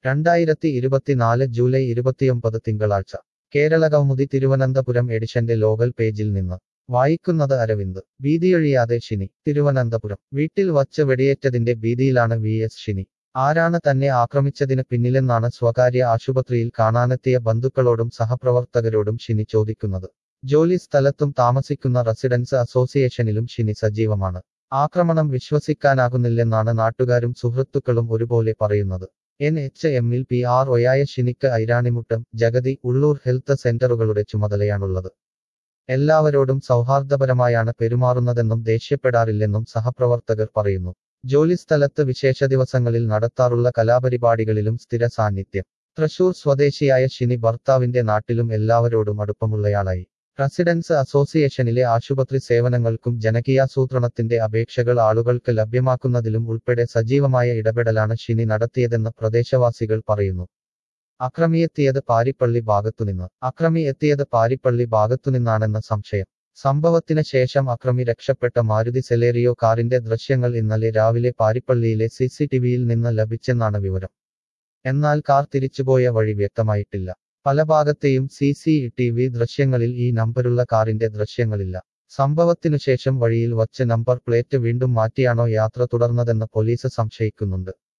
രണ്ടായിരത്തി ഇരുപത്തിനാല് ജൂലൈ ഇരുപത്തിയൊമ്പത് തിങ്കളാഴ്ച കേരള കൗമുദി തിരുവനന്തപുരം എഡിഷന്റെ ലോകൽ പേജിൽ നിന്ന് വായിക്കുന്നത് അരവിന്ദ് ഭീതിയൊഴിയാതെ ഷിനി തിരുവനന്തപുരം വീട്ടിൽ വച്ച് വെടിയേറ്റതിന്റെ ഭീതിയിലാണ് വി എസ് ഷിനി ആരാണ് തന്നെ ആക്രമിച്ചതിന് പിന്നിലെന്നാണ് സ്വകാര്യ ആശുപത്രിയിൽ കാണാനെത്തിയ ബന്ധുക്കളോടും സഹപ്രവർത്തകരോടും ഷിനി ചോദിക്കുന്നത് ജോലി സ്ഥലത്തും താമസിക്കുന്ന റെസിഡൻസ് അസോസിയേഷനിലും ഷിനി സജീവമാണ് ആക്രമണം വിശ്വസിക്കാനാകുന്നില്ലെന്നാണ് നാട്ടുകാരും സുഹൃത്തുക്കളും ഒരുപോലെ പറയുന്നത് എൻ എച്ച് എമ്മിൽ പി ആർ ഒയായ ഷിനിക്ക് ഐരാണിമുട്ടം ജഗതി ഉള്ളൂർ ഹെൽത്ത് സെന്ററുകളുടെ ചുമതലയാണുള്ളത് എല്ലാവരോടും സൗഹാർദ്ദപരമായാണ് പെരുമാറുന്നതെന്നും ദേഷ്യപ്പെടാറില്ലെന്നും സഹപ്രവർത്തകർ പറയുന്നു ജോലിസ്ഥലത്ത് വിശേഷ ദിവസങ്ങളിൽ നടത്താറുള്ള കലാപരിപാടികളിലും സ്ഥിര സാന്നിധ്യം തൃശൂർ സ്വദേശിയായ ഷിനി ഭർത്താവിന്റെ നാട്ടിലും എല്ലാവരോടും അടുപ്പമുള്ളയാളായി റെസിഡൻസ് അസോസിയേഷനിലെ ആശുപത്രി സേവനങ്ങൾക്കും ജനകീയാസൂത്രണത്തിന്റെ അപേക്ഷകൾ ആളുകൾക്ക് ലഭ്യമാക്കുന്നതിലും ഉൾപ്പെടെ സജീവമായ ഇടപെടലാണ് ഷിനി നടത്തിയതെന്ന് പ്രദേശവാസികൾ പറയുന്നു അക്രമിയെത്തിയത് പാരിപ്പള്ളി ഭാഗത്തുനിന്ന് അക്രമി എത്തിയത് പാരിപ്പള്ളി ഭാഗത്തുനിന്നാണെന്ന സംശയം സംഭവത്തിന് ശേഷം അക്രമി രക്ഷപ്പെട്ട മാരുതി സെലേറിയോ കാറിന്റെ ദൃശ്യങ്ങൾ ഇന്നലെ രാവിലെ പാരിപ്പള്ളിയിലെ സിസിടിവിയിൽ നിന്ന് ലഭിച്ചെന്നാണ് വിവരം എന്നാൽ കാർ തിരിച്ചുപോയ വഴി വ്യക്തമായിട്ടില്ല പല ഭാഗത്തെയും സി സി ടി വി ദൃശ്യങ്ങളിൽ ഈ നമ്പറുള്ള കാറിന്റെ ദൃശ്യങ്ങളില്ല സംഭവത്തിനുശേഷം വഴിയിൽ വച്ച് നമ്പർ പ്ലേറ്റ് വീണ്ടും മാറ്റിയാണോ യാത്ര തുടർന്നതെന്ന് പോലീസ് സംശയിക്കുന്നുണ്ട്